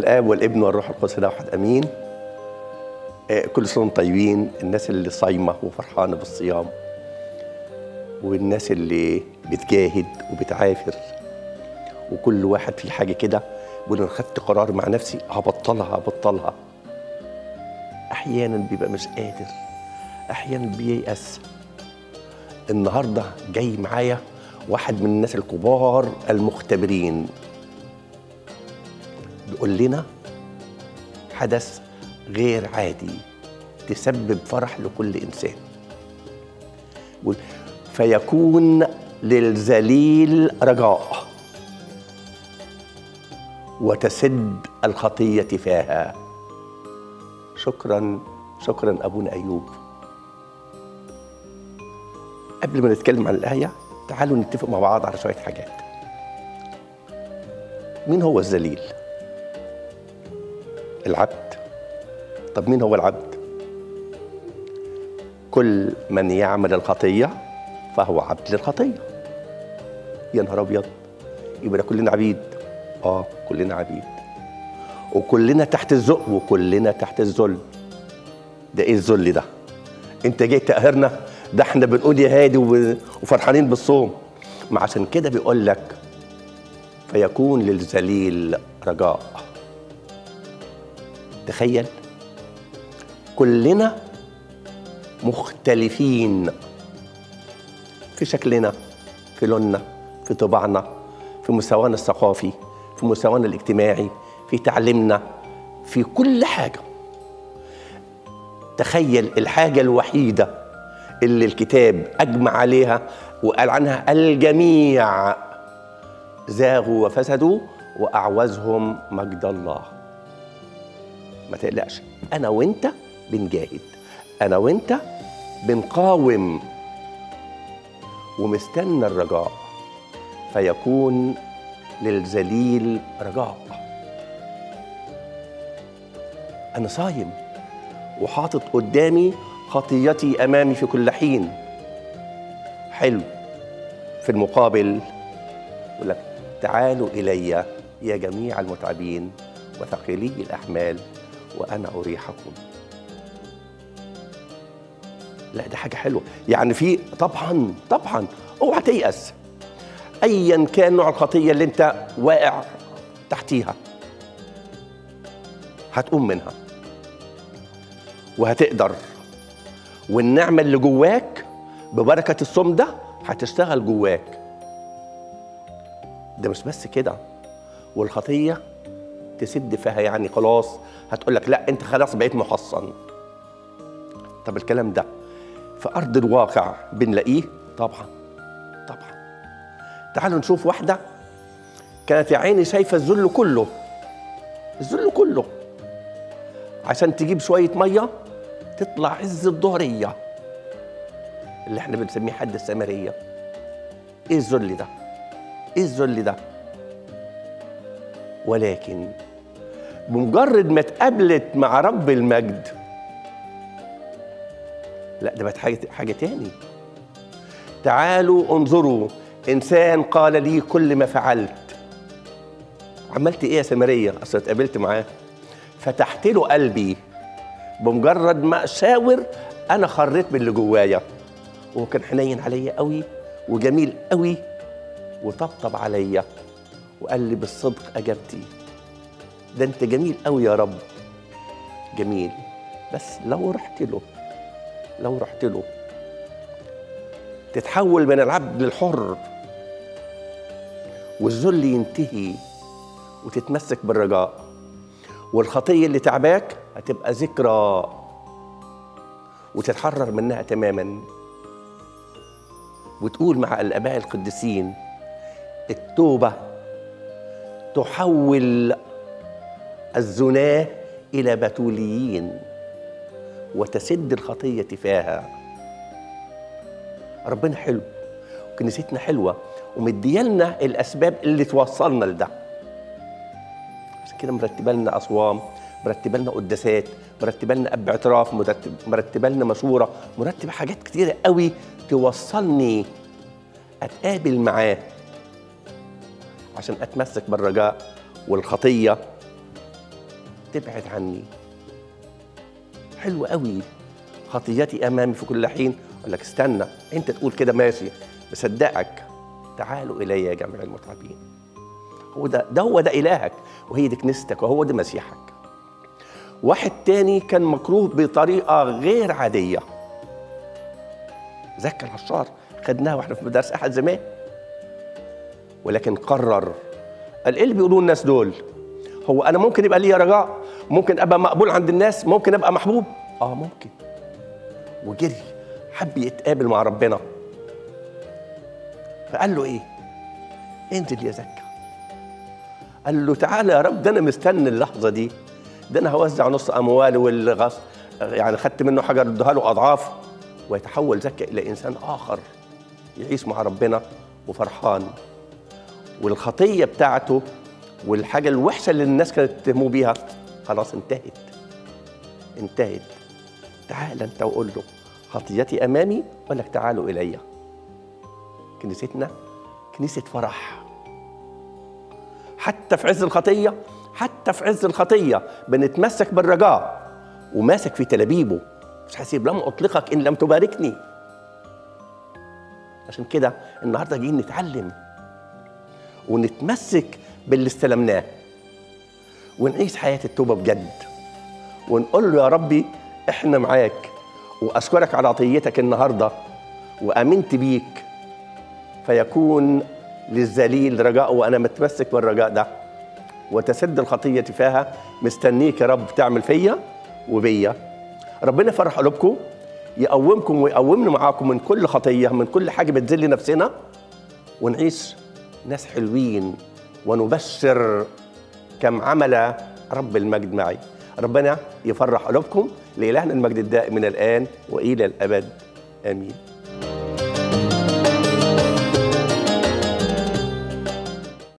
الاب والابن والروح القدس ده واحد امين آه، كل سنه وانتم طيبين الناس اللي صايمه وفرحانه بالصيام والناس اللي بتجاهد وبتعافر وكل واحد في حاجه كده بيقول انا خدت قرار مع نفسي هبطلها هبطلها احيانا بيبقى مش قادر احيانا بييأس النهارده جاي معايا واحد من الناس الكبار المختبرين بيقول لنا حدث غير عادي تسبب فرح لكل انسان بيقول فيكون للذليل رجاء وتسد الخطيه تفاها شكرا شكرا ابونا ايوب قبل ما نتكلم عن الايه تعالوا نتفق مع بعض على شويه حاجات مين هو الذليل العبد طب مين هو العبد كل من يعمل الخطيه فهو عبد للخطيه يا نهار ابيض يبقى ده كلنا عبيد اه كلنا عبيد وكلنا تحت الذل وكلنا تحت الذل ده ايه الذل ده انت جاي تقهرنا ده احنا بنقول يا هادي وب- وفرحانين بالصوم ما عشان كده بيقول لك فيكون للذليل رجاء تخيل كلنا مختلفين في شكلنا في لوننا في طباعنا في مستوانا الثقافي في مستوانا الاجتماعي في تعليمنا في كل حاجه تخيل الحاجه الوحيده اللي الكتاب اجمع عليها وقال عنها الجميع زاغوا وفسدوا واعوزهم مجد الله ما تقلقش انا وانت بنجاهد انا وانت بنقاوم ومستنى الرجاء فيكون للذليل رجاء انا صايم وحاطط قدامي خطيتي امامي في كل حين حلو في المقابل يقول لك تعالوا الي يا جميع المتعبين وثقيلي الاحمال وانا اريحكم لا ده حاجه حلوه يعني في طبعا طبعا اوعى تيأس ايا كان نوع الخطيه اللي انت واقع تحتيها هتقوم منها وهتقدر والنعمه اللي جواك ببركه الصوم ده هتشتغل جواك ده مش بس كده والخطيه تسد فيها يعني خلاص هتقول لك لا انت خلاص بقيت محصن طب الكلام ده في ارض الواقع بنلاقيه طبعا طبعا تعالوا نشوف واحده كانت يا عيني شايفه الذل كله الذل كله عشان تجيب شويه ميه تطلع عز الظهريه اللي احنا بنسميه حد السامريه ايه الذل ده ايه الذل ده ولكن بمجرد ما اتقابلت مع رب المجد لا ده بقت حاجه حاجه تاني تعالوا انظروا انسان قال لي كل ما فعلت عملت ايه يا سامريه اصل اتقابلت معاه فتحت له قلبي بمجرد ما اشاور انا خريت من اللي جوايا وهو كان حنين عليا قوي وجميل قوي وطبطب عليا وقال لي بالصدق اجابتي ده انت جميل قوي يا رب جميل بس لو رحت له لو رحت له تتحول من العبد للحر والذل ينتهي وتتمسك بالرجاء والخطية اللي تعباك هتبقى ذكرى وتتحرر منها تماما وتقول مع الآباء القديسين التوبة تحول الزناة إلى بتوليين وتسد الخطية تفاها ربنا حلو وكنيستنا حلوة ومديالنا الأسباب اللي توصلنا لده عشان كده مرتبه لنا أصوام مرتبه لنا قداسات مرتبه لنا أب اعتراف مرتب مرتبه لنا مشورة مرتبة حاجات كتيرة قوي توصلني أتقابل معاه عشان أتمسك بالرجاء والخطية تبعد عني حلو قوي خطيتي امامي في كل حين اقول لك استنى انت تقول كده ماشي بصدقك تعالوا الي يا جميع المتعبين هو ده ده هو ده الهك وهي دي كنيستك وهو ده مسيحك واحد تاني كان مكروه بطريقه غير عاديه زكى العشار خدناها واحنا في مدارس احد زمان ولكن قرر قال ايه اللي بيقولوه الناس دول هو انا ممكن يبقى لي رجاء ممكن ابقى مقبول عند الناس ممكن ابقى محبوب اه ممكن وجري حب يتقابل مع ربنا فقال له ايه انزل يا زكا قال له تعالى يا رب ده انا مستني اللحظه دي ده انا هوزع نص اموالي والغص يعني خدت منه حاجه ردها له اضعاف ويتحول زكا الى انسان اخر يعيش مع ربنا وفرحان والخطيه بتاعته والحاجه الوحشه اللي الناس كانت تتهموه بيها خلاص انتهت انتهت تعال انت وقول له خطيتي امامي اقول لك تعالوا الي كنيستنا كنيسه فرح حتى في عز الخطيه حتى في عز الخطيه بنتمسك بالرجاء وماسك في تلابيبه مش هسيب لم اطلقك ان لم تباركني عشان كده النهارده جايين نتعلم ونتمسك باللي استلمناه ونعيش حياه التوبه بجد ونقول له يا ربي احنا معاك واشكرك على عطيتك النهارده وامنت بيك فيكون للذليل رجاء وانا متمسك بالرجاء ده وتسد الخطيه فيها مستنيك يا رب تعمل فيا وبيا ربنا يفرح قلوبكم يقومكم ويقومنا معاكم من كل خطيه من كل حاجه بتذل نفسنا ونعيش ناس حلوين ونبشر كم عمل رب المجد معي ربنا يفرح قلوبكم لإلهنا المجد الدائم من الآن وإلى الأبد آمين